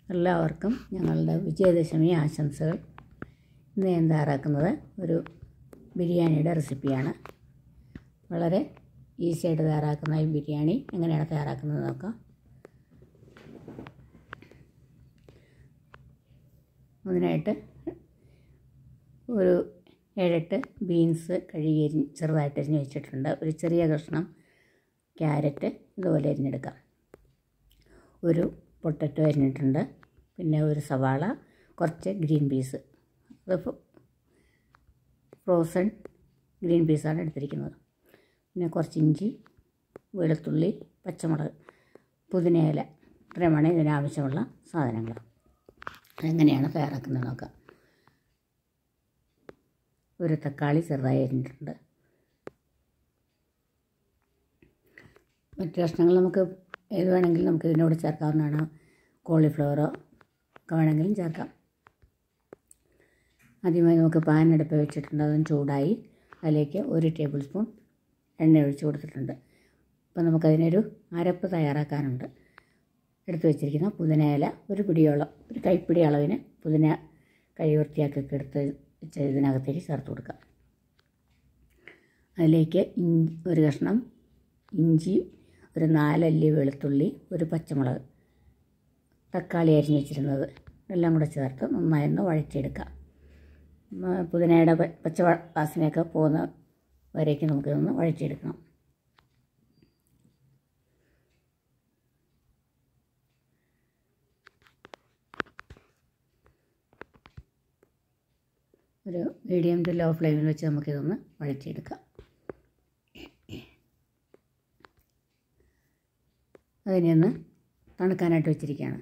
എല്ലാവർക്കും ഞങ്ങളുടെ വിജയദശമി ആശംസകൾ ഇന്ന് ഞാൻ തയ്യാറാക്കുന്നത് ഒരു ബിരിയാണിയുടെ റെസിപ്പിയാണ് വളരെ ഈസി ആയിട്ട് തയ്യാറാക്കുന്ന ഈ ബിരിയാണി എങ്ങനെയാണ് തയ്യാറാക്കുന്നത് നോക്കാം അതിനായിട്ട് ഒരു ഏഴെട്ട് ബീൻസ് കഴുകി അരിഞ്ഞ് ചെറുതായിട്ട് അരിഞ്ഞ് വെച്ചിട്ടുണ്ട് ഒരു ചെറിയ കഷ്ണം ക്യാരറ്റ് ഇതുപോലെ അരിഞ്ഞെടുക്കാം ഒരു പൊട്ടറ്റോ അരിഞ്ഞിട്ടുണ്ട് പിന്നെ ഒരു സവാള കുറച്ച് ഗ്രീൻ പീസ് അത് ഫ്രോസൺ ഗ്രീൻ പീസാണ് എടുത്തിരിക്കുന്നത് പിന്നെ കുറച്ച് ഇഞ്ചി വെളുത്തുള്ളി പച്ചമുളക് പുതിനയില ഇത്രയുമാണ് ഇതിനാവശ്യമുള്ള സാധനങ്ങൾ എങ്ങനെയാണ് തയ്യാറാക്കുന്നത് നോക്കാം ഒരു തക്കാളി ചെറുതായി അരിഞ്ഞിട്ടുണ്ട് മറ്റു കഷ്ണങ്ങൾ നമുക്ക് ഏത് വേണമെങ്കിലും നമുക്ക് ഇതിനോട് ചേർക്കാവുന്നതാണ് കോളിഫ്ലവറോ ഒക്കെ വേണമെങ്കിലും ചേർക്കാം ആദ്യമായി നമുക്ക് പാൻ അടുപ്പ് വെച്ചിട്ടുണ്ട് അതും ചൂടായി അതിലേക്ക് ഒരു ടേബിൾ സ്പൂൺ എണ്ണ ഒഴിച്ച് കൊടുത്തിട്ടുണ്ട് അപ്പോൾ നമുക്കതിനൊരു അരപ്പ് തയ്യാറാക്കാനുണ്ട് എടുത്ത് വെച്ചിരിക്കുന്ന പുതിനയില ഒരു പിടിയോളം ഒരു കൈപ്പിടി അളവിന് പുതിന കൈ വൃത്തിയാക്കിയൊക്കെ എടുത്ത് വെച്ച് ഇതിനകത്തേക്ക് ചേർത്ത് കൊടുക്കാം അതിലേക്ക് ഒരു കഷ്ണം ഇഞ്ചി ഒരു നാലല്ലി വെളുത്തുള്ളി ഒരു പച്ചമുളക് തക്കാളി അരിഞ്ഞ് വെച്ചിരുന്നത് എല്ലാം കൂടെ ചേർത്ത് നന്നായൊന്ന് വഴറ്റിയെടുക്കാം പുതിനയുടെ പച്ച വാസനയൊക്കെ പോകുന്ന വരേക്ക് നമുക്കിതൊന്ന് വഴറ്റിയെടുക്കണം ഒരു മീഡിയം ടു ലോ ഫ്ലെയിമിൽ വെച്ച് നമുക്കിതൊന്ന് വഴറ്റിയെടുക്കാം അതിനെ ഒന്ന് തണുക്കാനായിട്ട് വെച്ചിരിക്കുകയാണ്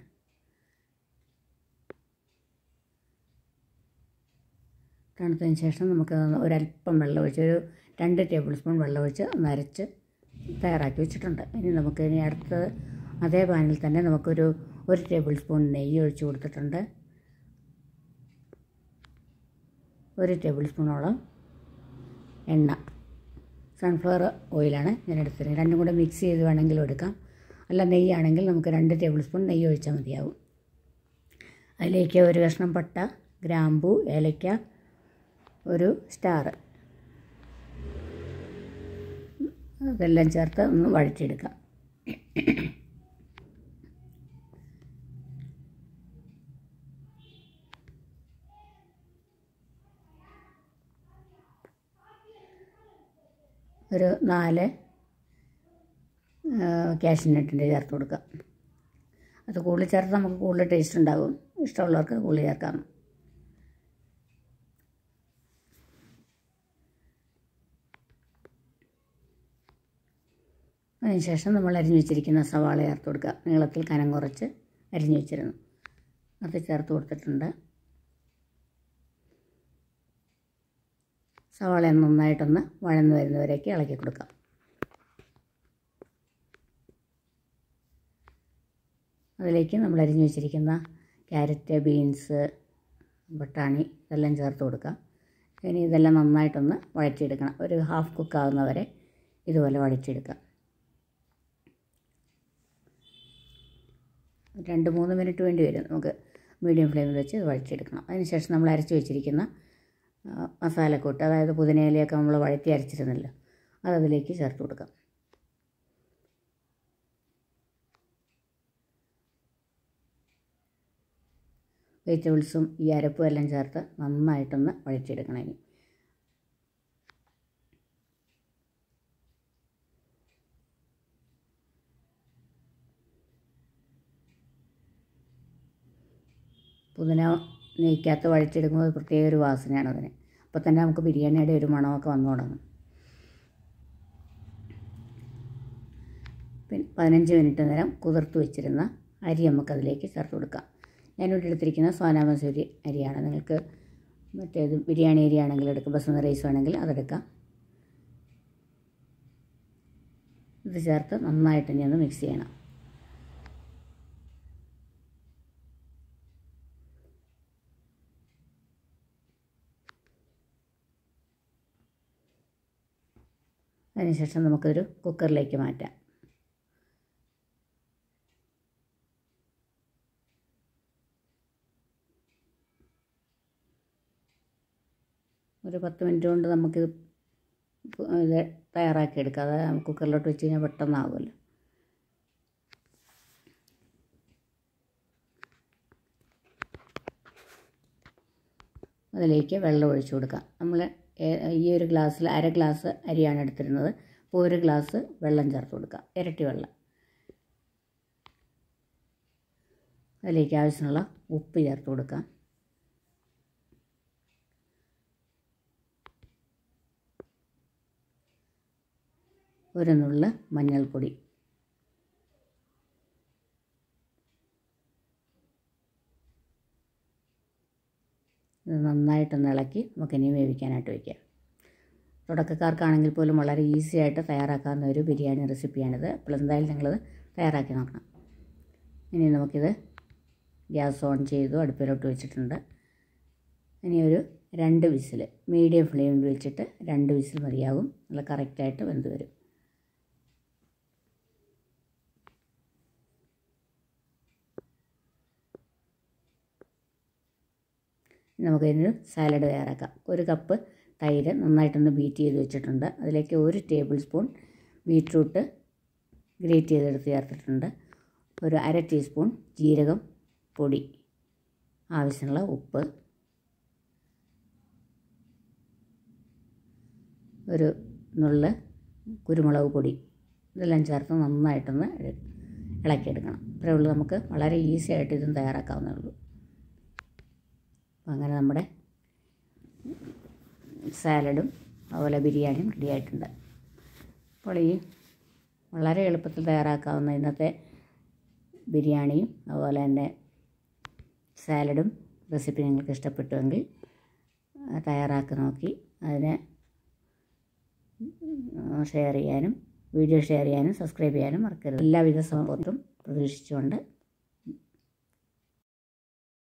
തണുത്തതിന് ശേഷം നമുക്ക് ഒരല്പം വെള്ളം ഒഴിച്ച് ഒരു രണ്ട് ടേബിൾ സ്പൂൺ വെള്ളം ഒഴിച്ച് ഒന്ന് അരച്ച് തയ്യാറാക്കി വെച്ചിട്ടുണ്ട് ഇനി നമുക്ക് ഇനി അടുത്തത് അതേ പാനിൽ തന്നെ നമുക്കൊരു ഒരു ടേബിൾ സ്പൂൺ നെയ്യ് ഒഴിച്ച് കൊടുത്തിട്ടുണ്ട് ഒരു ടേബിൾ സ്പൂണോളം എണ്ണ സൺഫ്ലവർ ഓയിലാണ് ഞാൻ എടുത്തിരുന്നത് രണ്ടും കൂടെ മിക്സ് ചെയ്ത് വേണമെങ്കിലും എടുക്കാം അല്ല നെയ്യാണെങ്കിൽ നമുക്ക് രണ്ട് ടേബിൾ സ്പൂൺ നെയ്യ് ഒഴിച്ചാൽ മതിയാവും അതിലേക്ക് ഒരു കഷ്ണം പട്ട ഗ്രാമ്പു ഏലയ്ക്ക ഒരു സ്റ്റാർ അതെല്ലാം ചേർത്ത് ഒന്ന് വഴറ്റിയെടുക്കാം ഒരു നാല് കാഷ്നട്ടിൻ്റെ ചേർത്ത് കൊടുക്കാം അത് കൂടുതൽ ചേർത്ത് നമുക്ക് കൂടുതൽ ടേസ്റ്റ് ഉണ്ടാകും ഇഷ്ടമുള്ളവർക്ക് കൂടുതൽ ചേർക്കാം അതിനുശേഷം നമ്മൾ അരിഞ്ഞു വെച്ചിരിക്കുന്ന സവാള ചേർത്ത് കൊടുക്കുക നീളത്തിൽ കനം കുറച്ച് അരിഞ്ഞു വെച്ചിരുന്നു അത് ചേർത്ത് കൊടുത്തിട്ടുണ്ട് സവാള നന്നായിട്ടൊന്ന് വഴന്ന് വരുന്നവരേക്ക് ഇളക്കി കൊടുക്കാം അതിലേക്ക് നമ്മൾ അരിഞ്ഞു വെച്ചിരിക്കുന്ന ക്യാരറ്റ് ബീൻസ് ബട്ടാണി ഇതെല്ലാം ചേർത്ത് കൊടുക്കാം ഇനി ഇതെല്ലാം നന്നായിട്ടൊന്ന് വഴറ്റിയെടുക്കണം ഒരു ഹാഫ് കുക്കാവുന്നവരെ ഇതുപോലെ വഴറ്റിയെടുക്കാം രണ്ട് മൂന്ന് മിനിറ്റ് വേണ്ടി വരും നമുക്ക് മീഡിയം ഫ്ലെയിമിൽ വെച്ച് ഇത് വഴറ്റിയെടുക്കണം അതിനുശേഷം നമ്മൾ അരച്ച് വെച്ചിരിക്കുന്ന മസാലക്കൂട്ട് അതായത് പുതിനയിലയൊക്കെ നമ്മൾ വഴറ്റി അരച്ചിരുന്നല്ലോ അത് അതിലേക്ക് ചേർത്ത് കൊടുക്കാം വെജിറ്റബിൾസും ഈ അരപ്പും എല്ലാം ചേർത്ത് നന്നായിട്ടൊന്ന് വഴറ്റിയെടുക്കണം ഇനി പുതിന നെയ്ക്കകത്ത് വഴറ്റിയെടുക്കുമ്പോൾ പ്രത്യേക ഒരു വാസനയാണ് അതിന് അപ്പോൾ തന്നെ നമുക്ക് ബിരിയാണിയുടെ ഒരു മണമൊക്കെ വന്നു തുടങ്ങും പിന്നെ പതിനഞ്ച് മിനിറ്റ് നേരം കുതിർത്ത് വെച്ചിരുന്ന അരി നമുക്കതിലേക്ക് ചേർത്ത് കൊടുക്കാം ഞാനിവിടെ എടുത്തിരിക്കുന്ന സോനാ മസൂരി അരിയാണ് നിങ്ങൾക്ക് മറ്റേത് ബിരിയാണി അരി ആണെങ്കിൽ എടുക്കാം ബസുമതി റൈസ് വേണമെങ്കിൽ അതെടുക്കാം ഇത് ചേർത്ത് നന്നായിട്ട് ഇനി ഒന്ന് മിക്സ് ചെയ്യണം അതിനുശേഷം നമുക്കൊരു കുക്കറിലേക്ക് മാറ്റാം ഒരു പത്ത് മിനിറ്റ് കൊണ്ട് നമുക്കിത് കു- ഇത് തയ്യാറാക്കി എടുക്കാം അത് കുക്കറിലോട്ട് വെച്ച് കഴിഞ്ഞാൽ പെട്ടെന്നാകുമല്ലോ അതിലേക്ക് വെള്ളം ഒഴിച്ചു കൊടുക്കാം നമ്മൾ ഈ ഒരു ഗ്ലാസ്സിൽ അര ഗ്ലാസ് അരിയാണ് എടുത്തിരുന്നത് അപ്പോൾ ഒരു ഗ്ലാസ് വെള്ളം ചേർത്ത് കൊടുക്കാം ഇരട്ടി വെള്ളം അതിലേക്ക് ആവശ്യമുള്ള ഉപ്പ് ചേർത്ത് കൊടുക്കാം ഒരു നുള്ള് മഞ്ഞൾപ്പൊടി ഇത് നന്നായിട്ടൊന്ന് ഇളക്കി നമുക്കിനി വേവിക്കാനായിട്ട് വയ്ക്കാം തുടക്കക്കാർക്കാണെങ്കിൽ പോലും വളരെ ഈസി ആയിട്ട് തയ്യാറാക്കാവുന്ന ഒരു ബിരിയാണി റെസിപ്പിയാണിത് അപ്പോൾ എന്തായാലും നിങ്ങളത് തയ്യാറാക്കി നോക്കണം ഇനി നമുക്കിത് ഗ്യാസ് ഓൺ ചെയ്തു അടുപ്പിലോട്ട് വെച്ചിട്ടുണ്ട് ഇനി ഒരു രണ്ട് വിസിൽ മീഡിയം ഫ്ലെയിമിൽ വെച്ചിട്ട് രണ്ട് വിസിൽ മതിയാകും നല്ല കറക്റ്റായിട്ട് വെന്ത് വരും നമുക്കതിനൊരു സാലഡ് തയ്യാറാക്കാം ഒരു കപ്പ് തൈര് നന്നായിട്ടൊന്ന് ബീറ്റ് ചെയ്ത് വെച്ചിട്ടുണ്ട് അതിലേക്ക് ഒരു ടേബിൾ സ്പൂൺ ബീട്രൂട്ട് ഗ്രേറ്റ് ചെയ്തെടുത്ത് ചേർത്തിട്ടുണ്ട് ഒരു അര ടീസ്പൂൺ ജീരകം പൊടി ആവശ്യമുള്ള ഉപ്പ് ഒരു നുള്ള് കുരുമുളക് പൊടി ഇതെല്ലാം ചേർത്ത് നന്നായിട്ടൊന്ന് ഇള- ഇളക്കിയെടുക്കണം ഇത്രയേ ഉള്ളൂ നമുക്ക് വളരെ ഈസി ആയിട്ട് ഇതും തയ്യാറാക്കാവുന്നേ ഉള്ളൂ അപ്പം അങ്ങനെ നമ്മുടെ സാലഡും അതുപോലെ ബിരിയാണിയും റെഡി ആയിട്ടുണ്ട് അപ്പോൾ ഈ വളരെ എളുപ്പത്തിൽ തയ്യാറാക്കാവുന്ന ഇന്നത്തെ ബിരിയാണിയും അതുപോലെ തന്നെ സാലഡും റെസിപ്പി നിങ്ങൾക്ക് ഇഷ്ടപ്പെട്ടുവെങ്കിൽ ആ, തയ്യാറാക്കി നോക്കി അതിനെ ഷെയർ ചെയ്യാനും വീഡിയോ ഷെയർ ചെയ്യാനും സബ്സ്ക്രൈബ് ചെയ്യാനും മറക്കരുത് എല്ലാവിധ സപ്പോർട്ടും പ്രതീക്ഷിച്ചുകൊണ്ട്